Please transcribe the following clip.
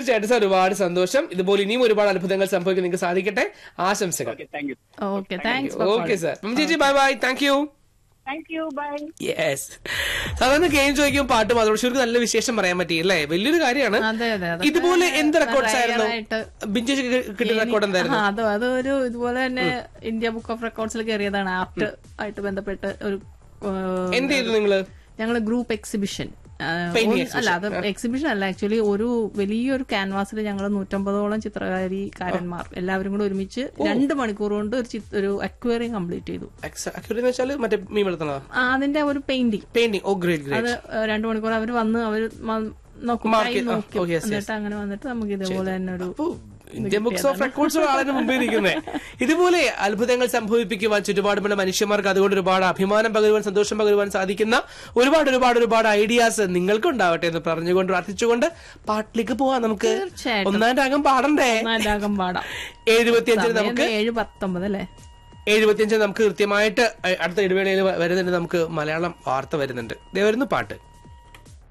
തീർച്ചയായിട്ടും സാർ ഒരുപാട് സന്തോഷം ഇതുപോലെ ഇനിയും ഒരുപാട് അത്ഭുതങ്ങൾ സംഭവിക്കാൻ നിങ്ങൾക്ക് സാധിക്കട്ടെ ആശംസകൾ okay thank you okay thanks okay sir ചേച്ചി bye bye thank you thank you bye yes സാധാരണ ഗെയിം ചോദിക്കുമ്പോൾ പാട്ട് മാത്രം ശരിക്കും നല്ല വിശേഷം പറയാൻ പറ്റി അല്ലേ വലിയൊരു കാര്യമാണ് അതെ അതെ അതെ ഇതുപോലെ എന്ത് റെക്കോർഡ്സ് ആയിരുന്നു ആയിട്ട് ബിഞ്ചേജ് കിട്ടിയ റെക്കോർഡ് എന്തായിരുന്നു ആ, അത് അതൊരു ഇതുപോലെ തന്നെ ഇന്ത്യ ബുക്ക് ഓഫ് റെക്കോർഡ്സിൽ കയറിയതാണ് ആപ്റ്റ് ആയിട്ട് ബന്ധപ്പെട്ട് ഒരു എന്ത് ചെയ്തു നിങ്ങള് ഞങ്ങള് ഗ്രൂപ്പ് എക്സിബിഷൻ ആ, Painting ഒരു- അല്ല അത് എക്സിബിഷൻ അല്ല ആക്ച്വലി ഒരു വലിയൊരു ക്യാൻവാസിൽ ഞങ്ങൾ നൂറ്റമ്പതോളം ചിത്രകാരിക്കാരന്മാർ എല്ലാവരും കൂടെ ഒരുമിച്ച് രണ്ട് മണിക്കൂർ കൊണ്ട് ഒരു ചിത്ര- ഒരു അക്വേറിയം കംപ്ലീറ്റ് ചെയ്തു അക്യൂറി എന്ന് വെച്ചാൽ മറ്റേ മീൻ വളർത്തണോ ആ, അതിന്റെ ഒരു പെയിന്റിങ് പെയിന്റിംഗ് ഓ ഗ്രേറ്റ് അത് ഗ്രേറ്റ് രണ്ടു മണിക്കൂർ അവർ വന്ന് അവർ നോക്കും Mark time it. ആ, നോക്കും oh, yes, yes. എന്നിട്ട് അങ്ങനെ വന്നിട്ട് നമുക്ക് ഇതേപോലെ തന്നെ ഒരു അപ്പോ ഇന്ത്യൻ ബുക്സ് ഓഫ് റെക്കോർഡ്സ് ആളിന് മുമ്പിൽ ഇരിക്കുന്നത് ഇതുപോലെ അത്ഭുതങ്ങൾ സംഭവിപ്പിക്കുവാൻ ചുറ്റുപാടുമുള്ള മനുഷ്യന്മാർക്ക് അതുകൊണ്ട് ഒരുപാട് അഭിമാനം പകരുവാൻ സന്തോഷം പകരുവാൻ സാധിക്കുന്ന ഒരുപാട് ഒരുപാട് ഒരുപാട് ഐഡിയാസ് നിങ്ങൾക്ക് ഉണ്ടാവട്ടെ എന്ന് പറഞ്ഞുകൊണ്ട് പ്രാർത്ഥിച്ചുകൊണ്ട് പാട്ടിലേക്ക് പോവാം നമുക്ക് തീർച്ചയായിട്ടും. ഒന്നാം രാഗം പാടണ്ടേ ഒന്നാം രാഗം പാടാം എഴുപത്തിയഞ്ചിന് സമയം നമുക്ക് ഏഴ് പത്തൊമ്പത് അല്ലേ എഴുപത്തിയഞ്ചിന് നമുക്ക് കൃത്യമായിട്ട് അടുത്ത ഇടവേളയിൽ വരുന്നുണ്ട് നമുക്ക് മലയാളം വാർത്ത വരുന്നുണ്ട് ദേ വരുന്നു പാട്ട്